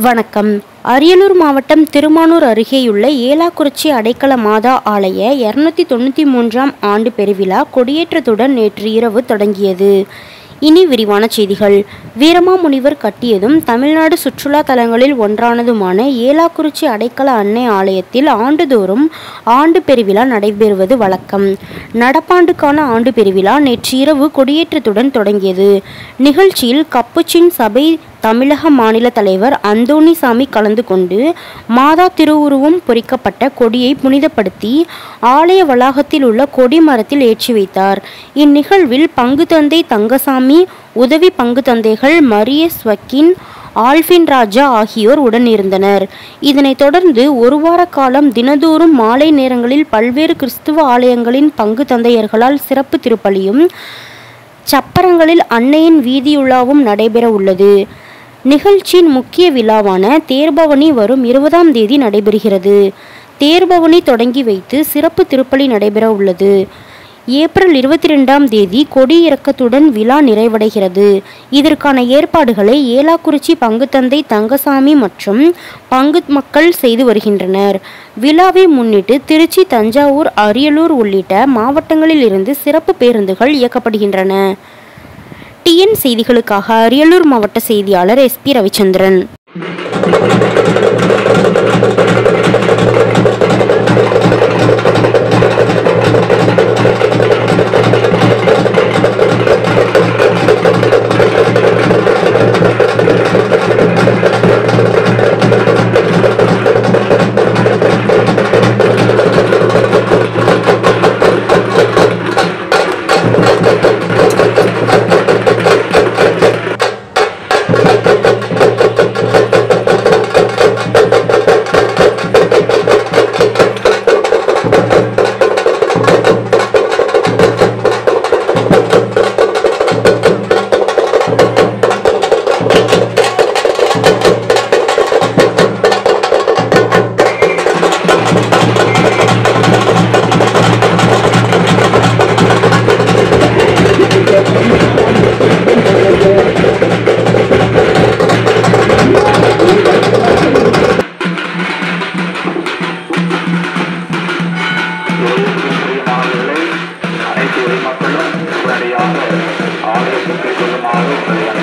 வணக்கம் அரியலூர் மாவட்டம் திருமானூர் அருகேயுள்ள ஏலாக்குறிச்சி அடைக்கல மாதா ஆலய இருநூத்தி தொண்ணூற்றி மூன்றாம் ஆண்டு பெருவிழா கொடியேற்றத்துடன் நேற்று இரவு தொடங்கியது இனி விரிவான செய்திகள் வீரமாமுனிவர் கட்டியதும் தமிழ்நாடு சுற்றுலா தலங்களில் ஒன்றானதுமான ஏலாக்குறிச்சி அடைக்கல அன்னை ஆலயத்தில் ஆண்டுதோறும் ஆண்டு பெருவிழா நடைபெறுவது வழக்கம் நடப்பாண்டுக்கான ஆண்டு பெருவிழா நேற்று இரவு கொடியேற்றத்துடன் தொடங்கியது நிகழ்ச்சியில் கப்புச்சின் சபை தமிழக மாநில தலைவர் அந்தோணிசாமி கலந்து கொண்டு மாதா திருவுருவம் பொறிக்கப்பட்ட கொடியை புனிதப்படுத்தி ஆலய வளாகத்தில் உள்ள கொடி மரத்தில் ஏற்றி வைத்தார் இந்நிகழ்வில் பங்கு தந்தை தங்கசாமி உதவி பங்கு தந்தைகள் மரியஸ் வக்கீன் ஆல்பின் ராஜா ஆகியோர் உடனிருந்தனர் இதனைத் தொடர்ந்து ஒரு வார காலம் தினதோறும் மாலை நேரங்களில் பல்வேறு கிறிஸ்துவ ஆலயங்களின் பங்கு தந்தையர்களால் சிறப்பு திருப்பலியும் சப்பரங்களில் அன்னையின் வீதியுலாவும் நடைபெற உள்ளது நிகழ்ச்சியின் முக்கிய விழாவான தேர்பவனி வரும் இருபதாம் தேதி நடைபெறுகிறது தேர்பவனி தொடங்கி வைத்து சிறப்பு திருப்பலி நடைபெற உள்ளது ஏப்ரல் இருபத்தி ரெண்டாம் தேதி கொடி இறக்கத்துடன் விழா நிறைவடைகிறது இதற்கான ஏற்பாடுகளை ஏலாக்குறிச்சி பங்குத்தந்தை தங்கசாமி மற்றும் பங்கு மக்கள் செய்து வருகின்றனர் விழாவை முன்னிட்டு திருச்சி தஞ்சாவூர் அரியலூர் உள்ளிட்ட மாவட்டங்களில் இருந்து சிறப்பு பேருந்துகள் இயக்கப்படுகின்றன டிஎன் செய்திகளுக்காக அரியலூர் மாவட்ட செய்தியாளர் எஸ்பி ரவிச்சந்திரன் பிரியமானவர்களே, அனைத்து மக்களும் உடனடியாக ஆலயத்துக்கு கொள்ளுமாறு உங்களை